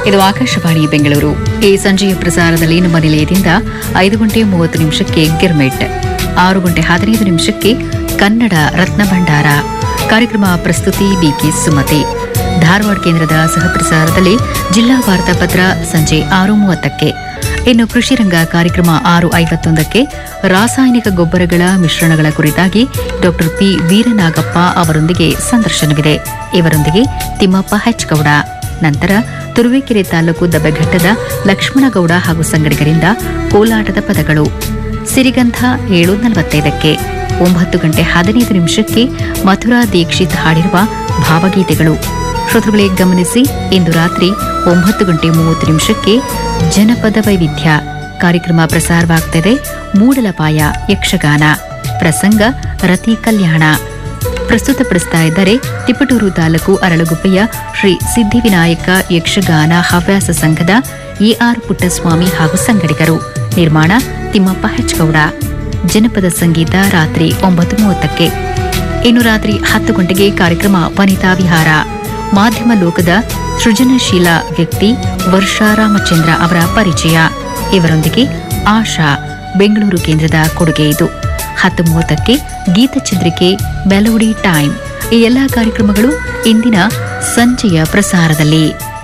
ಇದು ಆಕಾಶವಾಣಿ ಬೆಂಗಳೂರು ಈ ಸಂಜೆಯ ಪ್ರಸಾರದಲ್ಲಿ ನಮ್ಮ ನಿಲಯದಿಂದ ಐದು ಗಂಟೆ ಮೂವತ್ತು ನಿಮಿಷಕ್ಕೆ ಗಿರ್ಮೆಟ್ ಆರು ಗಂಟೆ ಹದಿನೈದು ನಿಮಿಷಕ್ಕೆ ಕನ್ನಡ ರತ್ನ ಭಂಡಾರ ಕಾರ್ಯಕ್ರಮ ಪ್ರಸ್ತುತಿ ಬಿಕೆ ಸುಮತಿ ಧಾರವಾಡ ಕೇಂದ್ರದ ಸಹಪ್ರಸಾರದಲ್ಲಿ ಜಿಲ್ಲಾ ವಾರ್ತಾಪತ್ರ ಸಂಜೆ ಆರು ಮೂವತ್ತಕ್ಕೆ ಇನ್ನು ಕೃಷಿ ರಂಗ ಕಾರ್ಯಕ್ರಮ ಆರು ಐವತ್ತೊಂದಕ್ಕೆ ರಾಸಾಯನಿಕ ಗೊಬ್ಬರಗಳ ಮಿಶ್ರಣಗಳ ಕುರಿತಾಗಿ ಡಾಕ್ಟರ್ ಪಿ ವೀರನಾಗಪ್ಪ ಅವರೊಂದಿಗೆ ಸಂದರ್ಶನವಿದೆ ಇವರೊಂದಿಗೆ ತಿಮ್ಮಪ್ಪ ಹೆಚ್ಗೌಡ ನಂತರ ತುರುವೇಕೆರೆ ತಾಲೂಕು ದಬ್ಬೆಘಟ್ಟದ ಲಕ್ಷ್ಮಣಗೌಡ ಹಾಗೂ ಸಂಗಡಿಗರಿಂದ ಕೋಲಾಟದ ಪದಗಳು ಸಿರಿಗಂಧ ಏಳು ನಲವತ್ತೈದಕ್ಕೆ ಒಂಬತ್ತು ಗಂಟೆ ಹದಿನೈದು ನಿಮಿಷಕ್ಕೆ ಮಥುರಾ ದೀಕ್ಷಿತ್ ಹಾಡಿರುವ ಭಾವಗೀತೆಗಳು ಶ್ರೋತೃಗಳೇ ಗಮನಿಸಿ ಇಂದು ರಾತ್ರಿ ಒಂಬತ್ತು ಗಂಟೆ ಮೂವತ್ತು ನಿಮಿಷಕ್ಕೆ ಜನಪದ ವೈವಿಧ್ಯ ಕಾರ್ಯಕ್ರಮ ಪ್ರಸಾರವಾಗ್ತಿದೆ ಮೂಡಲಪಾಯ ಯಕ್ಷಗಾನ ಪ್ರಸಂಗ ರತಿ ಕಲ್ಯಾಣ ಪ್ರಸ್ತುತಪಡಿಸ್ತಾ ಇದ್ದಾರೆ ತಿಪಟೂರು ತಾಲೂಕು ಅರಳಗುಪ್ಪೆಯ ಶ್ರೀ ಸಿದ್ಧಿವಿನಾಯಕ ಯಕ್ಷಗಾನ ಹವ್ಯಾಸ ಸಂಘದ ಎಆರ್ ಪುಟ್ಟಸ್ವಾಮಿ ಹಾಗೂ ಸಂಗಡಿಗರು ನಿರ್ಮಾಣ ತಿಮ್ಮಪ್ಪ ಹೆಚ್ಗೌಡ ಜನಪದ ಸಂಗೀತ ರಾತ್ರಿ ಒಂಬತ್ತು ಮೂವತ್ತಕ್ಕೆ ಇನ್ನು ರಾತ್ರಿ ಹತ್ತು ಗಂಟೆಗೆ ಕಾರ್ಯಕ್ರಮ ವನಿತಾ ವಿಹಾರ ಮಾಧ್ಯಮ ಲೋಕದ ಸೃಜನಶೀಲ ವ್ಯಕ್ತಿ ವರ್ಷಾ ರಾಮಚಂದ್ರ ಅವರ ಪರಿಚಯ ಇವರೊಂದಿಗೆ ಆಶಾ ಬೆಂಗಳೂರು ಕೇಂದ್ರದ ಕೊಡುಗೆ ಇದು ಹತ್ತು ಮೂವತ್ತಕ್ಕೆ ಗೀತಚಂದ್ರಿಕೆ ಮೆಲೋಡಿ ಟೈಮ್ ಈ ಎಲ್ಲಾ ಕಾರ್ಯಕ್ರಮಗಳು ಇಂದಿನ ಸಂಜೆಯ ಪ್ರಸಾರದಲ್ಲಿ